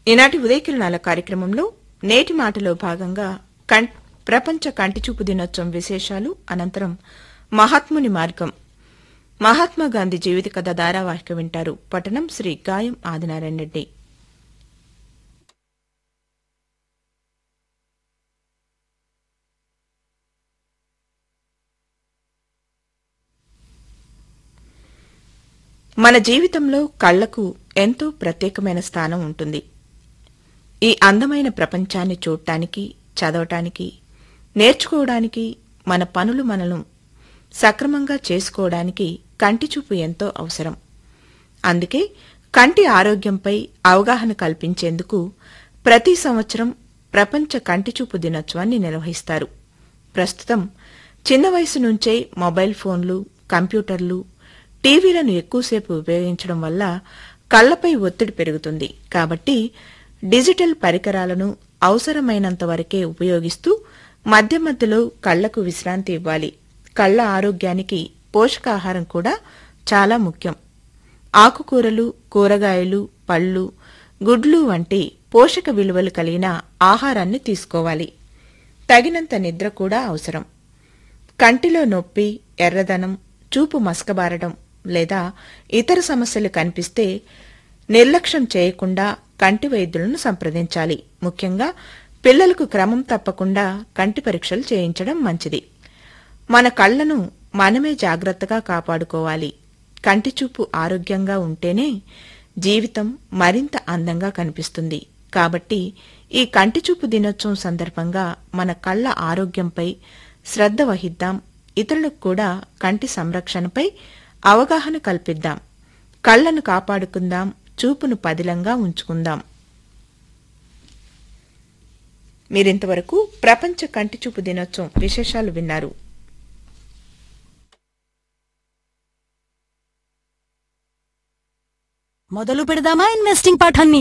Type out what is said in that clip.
ఈనాటి ఉదయకిరణాల కార్యక్రమంలో నేటి మాటలో భాగంగా కం ప్రపంచ కంటిచూపు దినోత్సవం విశేషాలు అనంతరం మహాత్ముని మార్గం మహాత్మా గాంధీ జీవిత కథ ధారావాహిక వింటారు పఠనం శ్రీ గాయం ఆదినారాయణ రెడ్డి మన జీవితంలో కళ్లకు ఎంతో ప్రత్యేకమైన స్థానం ఉంటుంది ఈ అందమైన ప్రపంచాన్ని చూడటానికి చదవటానికి నేర్చుకోవడానికి మన పనులు మనను సక్రమంగా చేసుకోవడానికి కంటిచూపు ఎంతో అవసరం అందుకే కంటి ఆరోగ్యంపై అవగాహన కల్పించేందుకు ప్రతి సంవత్సరం ప్రపంచ కంటిచూపు దినోత్సవాన్ని నిర్వహిస్తారు ప్రస్తుతం చిన్న వయసు నుంచే మొబైల్ ఫోన్లు కంప్యూటర్లు టీవీలను ఎక్కువసేపు ఉపయోగించడం వల్ల కళ్లపై ఒత్తిడి పెరుగుతుంది కాబట్టి డిజిటల్ పరికరాలను అవసరమైనంత వరకే ఉపయోగిస్తూ మధ్య మధ్యలో కళ్లకు విశ్రాంతి ఇవ్వాలి కళ్ల ఆరోగ్యానికి పోషకాహారం కూడా చాలా ముఖ్యం ఆకుకూరలు కూరగాయలు పళ్ళు గుడ్లు వంటి పోషక విలువలు కలిగిన ఆహారాన్ని తీసుకోవాలి తగినంత నిద్ర కూడా అవసరం కంటిలో నొప్పి ఎర్రదనం చూపు మసకబారడం లేదా ఇతర సమస్యలు కనిపిస్తే నిర్లక్ష్యం చేయకుండా కంటి వైద్యులను సంప్రదించాలి ముఖ్యంగా పిల్లలకు క్రమం తప్పకుండా కంటి పరీక్షలు చేయించడం మంచిది మన కళ్లను మనమే జాగ్రత్తగా కాపాడుకోవాలి కంటి చూపు ఆరోగ్యంగా ఉంటేనే జీవితం మరింత అందంగా కనిపిస్తుంది కాబట్టి ఈ కంటి చూపు దినోత్సవం సందర్భంగా మన కళ్ల ఆరోగ్యంపై శ్రద్ధ వహిద్దాం ఇతరులకు కూడా కంటి సంరక్షణపై అవగాహన కల్పిద్దాం కళ్లను కాపాడుకుందాం చూపును పదిలంగా ఉంచుకుందాం మీరింతవరకు ప్రపంచ కంటిచూపు దినోత్సవం విశేషాలు విన్నారు మొదలు పెడదామా ఇన్వెస్టింగ్ పాఠాన్ని